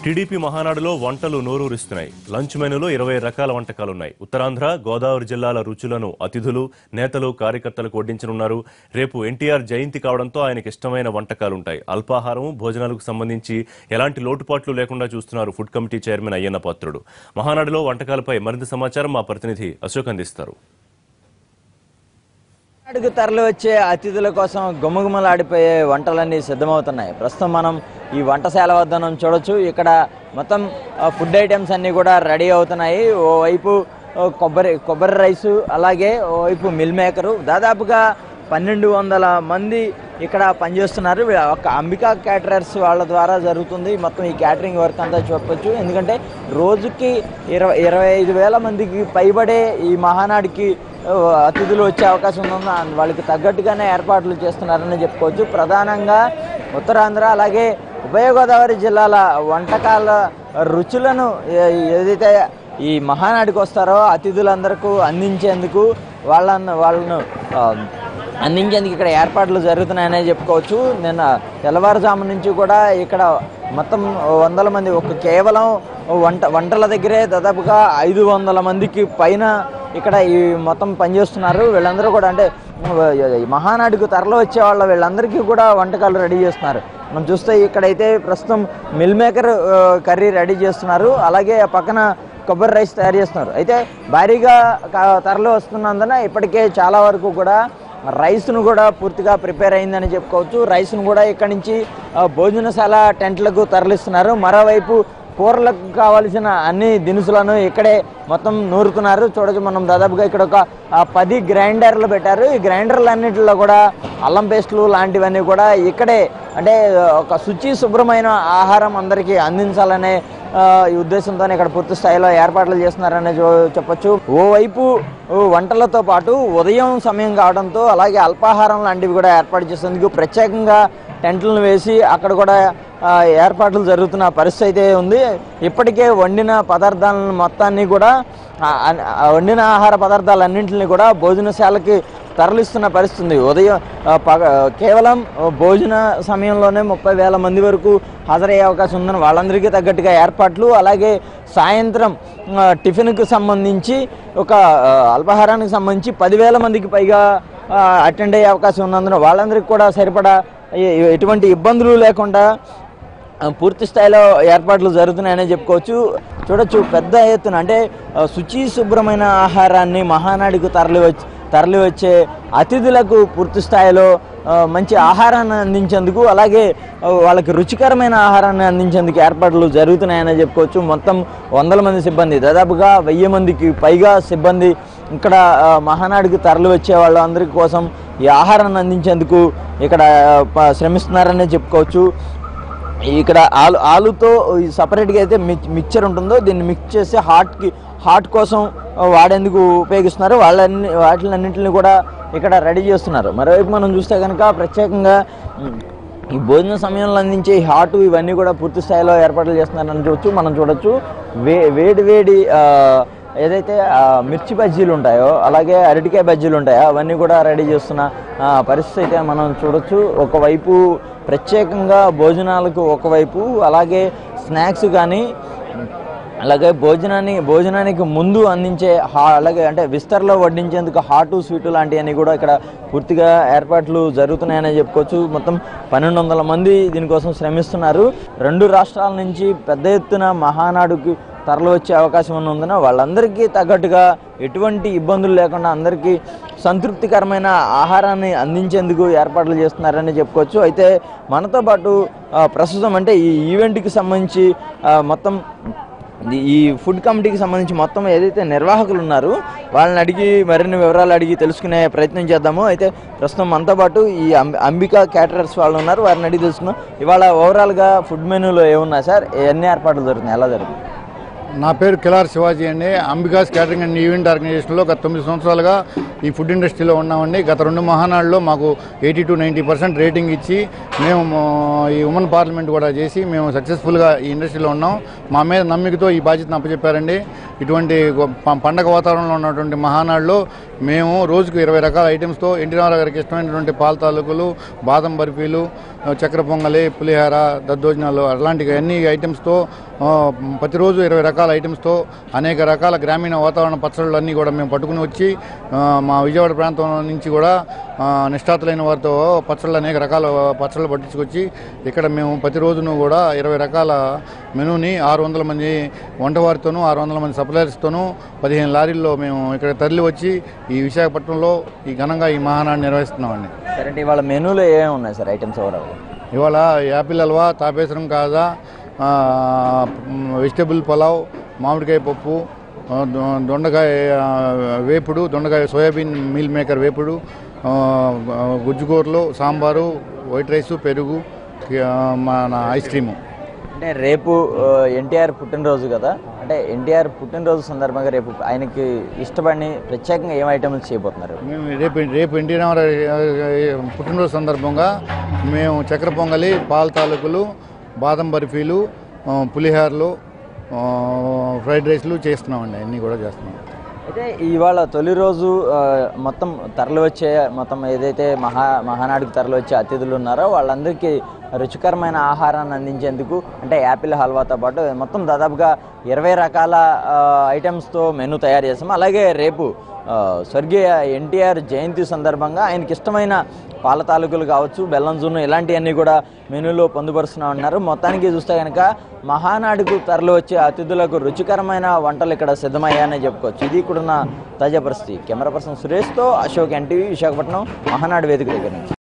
TDP మహానాడులో వంటలు నోరూరిస్తున్నాయి lunch మెనూలో ఇరవై రకాల వంటకాలున్నాయి ఉత్తరాంధ్ర గోదావరి జిల్లాల రుచులను అతిథులు నేతలు కార్యకర్తలకు వడ్డించనున్నారు రేపు ఎన్టీఆర్ జయంతి కావడంతో ఆయనకి ఇష్టమైన వంటకాలుంటాయి అల్పాహారం భోజనాలకు సంబంధించి ఎలాంటి లోటుపాట్లు లేకుండా చూస్తున్నారు food committee chairman Ayyanna Patrudu మహానాడులో వంటకాలపై మరింత సమాచారం మా ప్రతినిధి అశోక్ అందిస్తారు అడుగు తరలి వచ్చే అతిథుల కోసం గుమగుమలాడిపోయే వంటలన్నీ సిద్ధమవుతున్నాయి ప్రస్తుతం మనం ఈ వంటశాల వద్ద మనం చూడొచ్చు ఇక్కడ మొత్తం ఆ, ఫుడ్ ఐటమ్స్ అన్నీ కూడా రెడీ అవుతున్నాయి ఓవైపు ఆ, కొబ్బరి కొబ్బరి రైసు అలాగే ఓవైపు మిల్ మేకరు దాదాపుగా పన్నెండు వందల మంది ఇక్కడ పనిచేస్తున్నారు వీ- ఒక అంబికా క్యాటరర్స్ వాళ్ళ ద్వారా జరుగుతుంది మొత్తం ఈ క్యాటరింగ్ వర్క్ అంతా చెప్పొచ్చు ఎందుకంటే రోజుకి ఇరవై ఇరవై ఐదు వేల మందికి పైబడే ఈ మహానాడికి ఆ, అతిథులు వచ్చే అవకాశం ఉంది అండ్ వాళ్ళకి తగ్గట్టుగానే ఏర్పాట్లు చేస్తున్నారని చెప్పుకోవచ్చు ప్రధానంగా ఉత్తరాంధ్ర అలాగే ఉభయ గోదావరి జిల్లాల వంటకాల రుచులను ఏ- ఏదైతే ఈ మహానాడికి వస్తారో అతిథులందరికీ అందించేందుకు వాళ్ళను వాళ్ళను ఆ, అందించేందుకు ఇక్కడ ఏర్పాట్లు జరుగుతున్నాయనే చెప్పుకోవచ్చు నిన్న తెల్లవారుజాము నుంచి కూడా ఇక్కడ మొత్తం వందల మంది ఒక కేవలం వంట వంటల దగ్గరే దాదాపుగా ఐదు వందల మందికి పైన ఇక్కడ ఈ మొత్తం పనిచేస్తున్నారు వీళ్ళందరూ కూడా అంటే ఈ మహానాడుకు తరలి వచ్చే వాళ్ళ వీళ్ళందరికీ కూడా వంటకాలు రెడీ చేస్తున్నారు మనం చూస్తే ఇక్కడైతే ప్రస్తుతం మిల్ మేకర్ ఆ, కర్రీ రెడీ చేస్తున్నారు అలాగే ఆ పక్కన కొబ్బరి రైస్ తయారు చేస్తున్నారు అయితే భారీగా క- తరలి వస్తున్నందున ఇప్పటికే చాలా వరకు కూడా రైస్ను కూడా పూర్తిగా ప్రిపేర్ అయిందని చెప్పుకోవచ్చు రైస్ను కూడా ఇక్కడి నుంచి ఆ, భోజనశాల టెంట్లకు తరలిస్తున్నారు మరోవైపు కూరలకు కావాల్సిన అన్ని దినుసులను ఇక్కడే మొత్తం నూరుతున్నారు చూడొచ్చు మనం దాదాపుగా ఇక్కడ ఒక ఆ, పది గ్రైండర్లు పెట్టారు ఈ గ్రైండర్లు అన్నింటిలో కూడా అల్లం పేస్టులు లాంటివన్నీ కూడా ఇక్కడే అంటే ఒక శుచి శుభ్రమైన ఆహారం అందరికీ అందించాలనే ఆ, ఈ ఉద్దేశంతో ఇక్కడ పూర్తి స్థాయిలో ఏర్పాట్లు చేస్తున్నారనే చూ- చెప్పొచ్చు ఓవైపు ఓ వంటలతో పాటు ఉదయం సమయం కావడంతో అలాగే అల్పాహారం లాంటివి కూడా ఏర్పాటు చేసేందుకు ప్రత్యేకంగా టెంట్లను వేసి అక్కడ కూడా ఆ, ఏర్పాట్లు జరుగుతున్న పరిస్థితి అయితే ఉంది ఇప్పటికే వండిన పదార్థాలను మొత్తాన్ని కూడా ఆ, ఆ వండిన ఆహార పదార్థాలన్నింటినీ కూడా భోజనశాలకి తరలిస్తున్న పరిస్థితి ఉంది ఉదయం ఆ, పగ కేవలం ఆ, భోజన సమయంలోనే ముప్పై వేల మంది వరకు హాజరయ్యే అవకాశం ఉందని వాళ్ళందరికీ తగ్గట్టుగా ఏర్పాట్లు అలాగే సాయంత్రం ఆ, టిఫిన్కు సంబంధించి ఒక ఆ, అల్పాహారానికి సంబంధించి పదివేల మందికి పైగా అటెండ్ అయ్యే అవకాశం ఉన్నందున వాళ్ళందరికీ కూడా సరిపడా ఎ- ఎటువంటి ఇబ్బందులు లేకుండా ఆ, పూర్తి స్థాయిలో ఏర్పాట్లు జరుగుతున్నాయని చెప్పుకోవచ్చు చూడొచ్చు పెద్ద ఎత్తున అంటే ఆ, శుచి శుభ్రమైన ఆహారాన్ని మహానాడికి తరలి వచ్చి తరలి వచ్చే అతిథులకు పూర్తి స్థాయిలో ఆ, మంచి ఆహారాన్ని అందించేందుకు అలాగే ఆ, వాళ్ళకి రుచికరమైన ఆహారాన్ని అందించేందుకు ఏర్పాట్లు జరుగుతున్నాయని చెప్పుకోవచ్చు మొత్తం వందల మంది సిబ్బంది దాదాపుగా వెయ్యి మందికి పైగా సిబ్బంది ఇక్కడ ఆ, మహానాడికి తరలి వచ్చే వాళ్ళందరి కోసం ఈ ఆహారాన్ని అందించేందుకు ఇక్కడ ఆ, ప- శ్రమిస్తున్నారని చెప్పుకోవచ్చు ఇక్కడ ఆలు ఆలుతో ఈ సపరేట్గా అయితే మిక్ మిక్చర్ ఉంటుందో దీన్ని మిక్స్ చేసి హార్ట్కి హార్ట్ కోసం వాడేందుకు ఉపయోగిస్తున్నారు వాళ్ళన్ని వాటిలన్నింటిని కూడా ఇక్కడ రెడీ చేస్తున్నారు మరోవైపు మనం చూస్తే కనుక ప్రత్యేకంగా ఉమ్, ఈ భోజన సమయంలో అందించే ఈ హాటు ఇవన్నీ కూడా పూర్తి స్థాయిలో ఏర్పాట్లు చేస్తున్నారని చూడొచ్చు మనం చూడొచ్చు వే వేడి వేడి ఆ, ఏదైతే ఆ, మిర్చి బజ్జీలు ఉంటాయో అలాగే అరటికాయ బజ్జీలు ఉంటాయో అవన్నీ కూడా రెడీ చేస్తున్న ఆ, పరిస్థితి అయితే మనం చూడొచ్చు ఒకవైపు ప్రత్యేకంగా భోజనాలకు ఒకవైపు అలాగే స్నాక్స్ కానీ అలాగే భోజనాన్ని భోజనానికి ముందు అందించే హా అలాగే అంటే విస్తర్లో వడ్డించేందుకు హాటు స్వీటు లాంటివన్నీ కూడా ఇక్కడ పూర్తిగా ఏర్పాట్లు జరుగుతున్నాయని చెప్పుకోవచ్చు మొత్తం పన్నెండు వందల మంది దీనికోసం శ్రమిస్తున్నారు రెండు రాష్ట్రాల నుంచి పెద్ద ఎత్తున మహానాడుకి తరలి వచ్చే అవకాశం ఉన్నందున వాళ్ళందరికీ తగ్గట్టుగా ఎటువంటి ఇబ్బందులు లేకుండా అందరికీ సంతృప్తికరమైన ఆహారాన్ని అందించేందుకు ఏర్పాట్లు చేస్తున్నారని చెప్పుకోవచ్చు అయితే మనతో పాటు ఆ, ప్రస్తుతం అంటే ఈ ఈవెంట్కి సంబంధించి ఆ, మొత్తం ఈ- ఈ ఫుడ్ కమిటీకి సంబంధించి మొత్తం ఏదైతే నిర్వాహకులు ఉన్నారు వాళ్ళని అడిగి మరిన్ని వివరాలు అడిగి తెలుసుకునే ప్రయత్నం చేద్దాము అయితే ప్రస్తుతం మనతో పాటు ఈ అంబ- అంబికా క్యాటరర్స్ వాళ్ళు ఉన్నారు వారిని అడిగి తెలుసుకున్నాం ఇవాళ ఓవరాల్గా ఫుడ్ మెనూలో ఏమున్నాయి సార్ ఎన్ని ఏర్పాట్లు జరుగుతున్నాయి ఎలా జరుగుతుంది నా పేరు కిలార్ శివాజీ అండి అంబికాస్ క్యాటరింగ్ అండ్ ఈవెంట్ ఆర్గనైజేషన్లో గత తొమ్మిది సంవత్సరాలుగా ఈ ఫుడ్ ఇండస్ట్రీలో ఉన్నామండి గత రెండు మహానాడులో మాకు eighty to ninety percent rating ఇచ్చి మేము ఆ, ఈ ఉమెన్ పార్లమెంట్ కూడా చేసి మేము సక్సెస్ఫుల్గా ఈ ఇండస్ట్రీలో ఉన్నాం మా మీద నమ్మికతో ఈ బాధ్యతను అప్పచెప్పారండి ఇటువంటి గొ- ప- పండగ వాతావరణంలో ఉన్నటువంటి మహానాడులో మేము రోజుకు ఇరవై రకాల ఐటమ్స్తో ఎన్టీ రామారావు గారికి ఇష్టమైనటువంటి పాల తాలూకులు బాదం బర్ఫీలు ఆ, చక్కెర పొంగలి పులిహార దద్దోజనాలు అలాంటి అన్ని ఐటమ్స్తో ఆ, ప్రతిరోజు ఇరవై రకాల ఐటమ్స్తో అనేక రకాల గ్రామీణ వాతావరణ పచ్చళ్ళు అన్నీ కూడా మేము పట్టుకుని వచ్చి ఆ, మా విజయవాడ ప్రాంతం నుంచి కూడా ఆ, నిష్ఠాతులైన వారితో పచ్చళ్ళు అనేక రకాల పచ్చళ్ళు పట్టించుకొచ్చి ఇక్కడ మేము ప్రతిరోజును కూడా ఇరవై రకాల మెనూని ఆరు వందల మంది వంటవారితోనూ ఆరు వందల మంది సప్లయర్స్తోనూ పదిహేను లారీల్లో మేము ఇక్కడ తరలి వచ్చి ఈ విశాఖపట్నంలో ఈ ఘనంగా ఈ మహానాడు నిర్వహిస్తున్నామండి సరే అంటే ఇవాళ మెనూలో ఏమేమి ఉన్నాయి సార్ ఐటమ్స్ ఓవరాల్ ఇవాళ యాపిల్ హల్వా తాపేశ్వరం కాజా ఆ, మ్, వెజిటబుల్ పులావ్ మామిడికాయ పప్పు ఆ, దొ- దొండకాయ ఆ, వేపుడు దొండకాయ సోయాబీన్ మీల్ మేకర్ వేపుడు ఆ, గుజ్జుకూరలు సాంబారు వైట్ రైసు పెరుగు ఆ, మన ఐస్ క్రీము అంటే రేపు ఎన్టీఆర్ పుట్టినరోజు కదా అంటే ఎన్టీఆర్ పుట్టినరోజు సందర్భంగా రేపు ఆయనకి ఇష్టపడిని ప్రత్యేకంగా ఏం ఐటమ్స్ చేయబోతున్నారు మేము రేపు రేపు ఎన్టీ రామారావు పుట్టినరోజు సందర్భంగా మేము చక్కెర పొంగలి పాల తాలూకులు బాదం బర్ఫీలు ఆ, పులిహోరలు ఆ, ఫ్రైడ్ రైస్లు చేస్తున్నామండి అన్నీ కూడా చేస్తున్నాం అయితే ఇవాళ తొలి రోజు ఆ, మొత్తం తరలి వచ్చే మొత్తం ఏదైతే మహా మహానాడుకు తరలి వచ్చే అతిథులు ఉన్నారో వాళ్ళందరికీ రుచికరమైన ఆహారాన్ని అందించేందుకు అంటే యాపిల్ హల్వాతో పాటు మొత్తం దాదాపుగా ఇరవై రకాల ఆ, ఐటమ్స్తో మెనూ తయారు చేస్తాం అలాగే రేపు ఆ, స్వర్గీయ ఎన్టీఆర్ జయంతి సందర్భంగా ఆయనకి ఇష్టమైన పాల తాలూకులు కావచ్చు బెల్లం జున్ను ఇలాంటివన్నీ కూడా మెనూలో పొందుపరుస్తున్నా ఉన్నారు మొత్తానికి చూస్తే కనుక మహానాడుకు తరలి వచ్చే అతిథులకు రుచికరమైన వంటలు ఇక్కడ సిద్ధమయ్యాయని చెప్పుకోవచ్చు ఇది ఇక్కడున్న తాజా పరిస్థితి కెమెరా పర్సన్ సురేష్తో అశోక్ ఎన్టీవీ విశాఖపట్నం మహానాడు వేదిక దగ్గర నుంచి